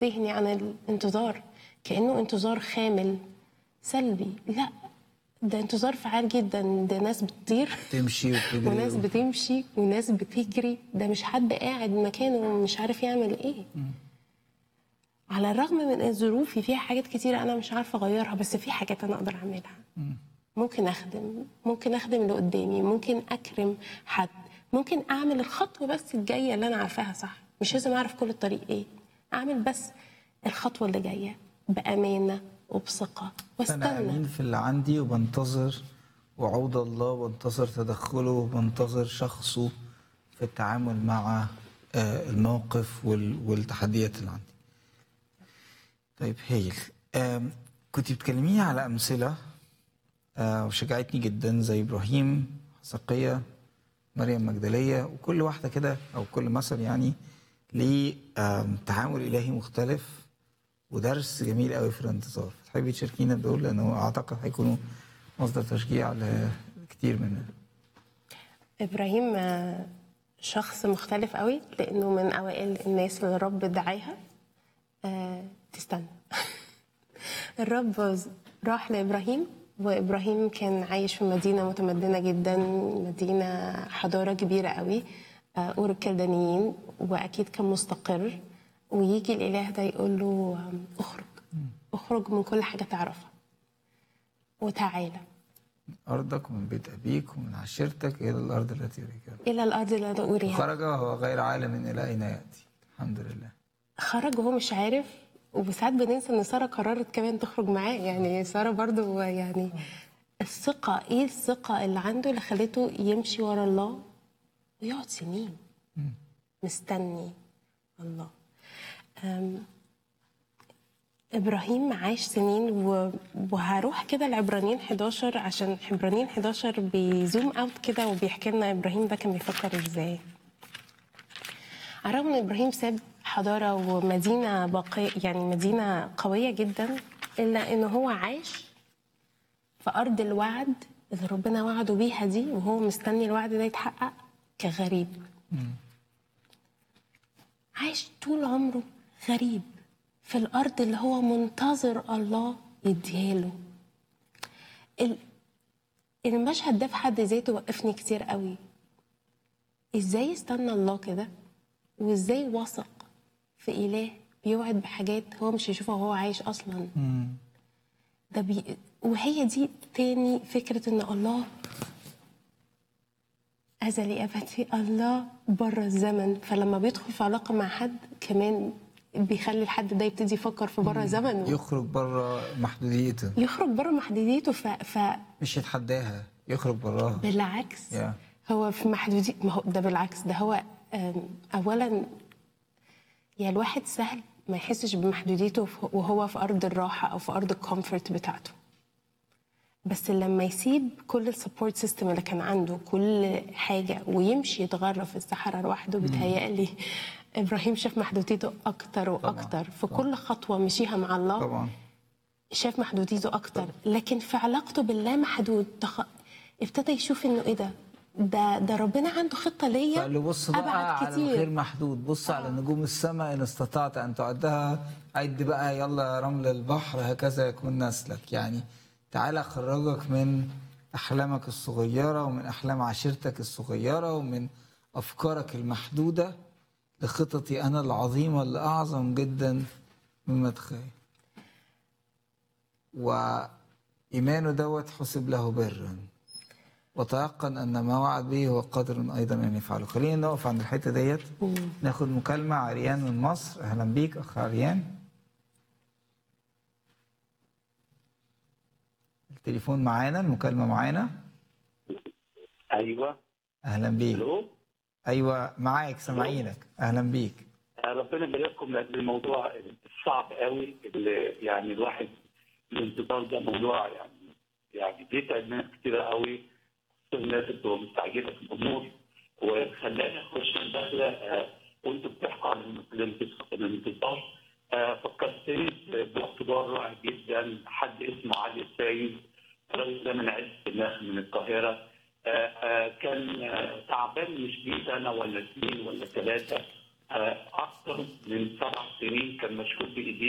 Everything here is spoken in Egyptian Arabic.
ذهني عن الانتظار كأنه انتظار خامل سلبي لا ده انتظار فعال جدا ده ناس بتطير تمشي وتجري وناس بتمشي وناس بتجري ده مش حد قاعد مكانه ومش عارف يعمل ايه على الرغم من ان ظروفي فيها حاجات كتيرة انا مش عارفة اغيرها بس في حاجات انا اقدر اعملها ممكن اخدم ممكن اخدم اللي قدامي ممكن اكرم حد ممكن اعمل الخطوة بس الجاية اللي انا عارفاها صح مش لازم اعرف كل الطريق ايه اعمل بس الخطوة اللي جاية بأمانة وبثقة انا واستنى امين في اللي عندي وبنتظر وعود الله وبنتظر تدخله وبنتظر شخصه في التعامل مع آه، الموقف وال- والتحديات اللي عندي طيب هايل آم، كنت بتكلميني على امثله آه، وشجعتني جدا زي ابراهيم حسقيه مريم مجدليه وكل واحده كده او كل مثل يعني ليه آم، تعامل الهي مختلف ودرس جميل قوي في الانتظار تحبي تشاركينا بدول لانه اعتقد هيكونوا مصدر تشجيع لكتير مننا ابراهيم آه، شخص مختلف قوي لانه من اوائل الناس اللي الرب دعاها آه، تستنى الرب راح لابراهيم وابراهيم كان عايش في مدينه متمدنه جدا مدينه حضاره كبيره قوي آه، اور الكلدانيين واكيد كان مستقر ويجي الاله ده يقول له آم، اخرج اخرج من كل حاجه تعرفها وتعالى من ارضك ومن بيت ابيك ومن عشيرتك الى الارض التي اريك الى الارض اللي انا اريها خرج وهو غير عالم الى اين ياتي الحمد لله خرج وهو مش عارف وساعات بننسى ان ساره قررت كمان تخرج معاه يعني ساره برضو يعني الثقه ايه الثقه اللي عنده اللي خلته يمشي ورا الله ويقعد سنين مستني الله أم، ابراهيم عاش سنين و- وهروح كده لعبرانيين 11 عشان عبرانيين 11 بيزوم اوت كده وبيحكي لنا ابراهيم ده كان بيفكر ازاي على الرغم ان ابراهيم ساب حضاره ومدينه باقيه يعني مدينه قويه جدا الا ان هو عاش في ارض الوعد اللي ربنا وعده بيها دي وهو مستني الوعد ده يتحقق كغريب عايش طول عمره غريب في الارض اللي هو منتظر الله يديها له المشهد ده في حد ذاته وقفني كتير قوي ازاي استنى الله كده وازاي وثق في اله بيوعد بحاجات هو مش هيشوفها وهو عايش اصلا ده بي... وهي دي تاني فكرة ان الله أزلي أبدي الله بره الزمن فلما بيدخل في علاقة مع حد كمان بيخلي الحد ده يبتدي يفكر في بره زمنه يخرج بره محدوديته يخرج بره محدوديته ف... ف... مش يتحداها يخرج براها بالعكس Yeah. هو في محدودية ما هو ده بالعكس ده هو أم، اولا يا الواحد سهل ما يحسش بمحدوديته ف- وهو في ارض الراحه او في ارض الكومفورت بتاعته بس لما يسيب كل السبورت سيستم اللي كان عنده كل حاجه ويمشي يتغرب في الصحراء لوحده بيتهيألي ابراهيم شاف محدوديته اكتر واكتر في كل خطوه مشيها مع الله طبعا شاف محدوديته اكتر لكن في علاقته بالله محدود تخ... ابتدى يشوف انه ايه ده ده ده ربنا عنده خطه ليا فقال له بص بقى ابعد على الغير كتير محدود بص على نجوم السماء ان استطعت ان تعدها عد بقى يلا رمل البحر هكذا يكون نسلك يعني تعالى اخرجك من احلامك الصغيره ومن احلام عشيرتك الصغيره ومن افكارك المحدوده لخططي انا العظيمه اللي اعظم جدا مما تخيل وايمانه دوت حسب له برا وتيقن ان ما وعد به هو قادر ايضا ان يفعله خلينا نقف عند الحته ديت ناخد مكالمه عريان من مصر اهلا بيك اخ عريان التليفون معانا المكالمه معانا ايوه اهلا بيك الو ايوه معاك سامعينك اهلا بيك ربنا يبارككم لان الموضوع الصعب قوي اللي يعني الواحد الانتظار ده موضوع يعني يعني بيتعب ناس كتير قوي خصوصا الناس اللي بتبقى مستعجله في الامور وخلاني اخش الدخله آه، وانتوا بتحكوا عن الانتظار الانتظار آه، فكرتني باختبار رائع جدا حد اسمه علي السيد الراجل ده من عز الناس من القاهره آه، آه، كان آه، تعبان مش بيه سنه ولا اثنين ولا ثلاثه آه، اكثر من سبع سنين كان مشغول بايديه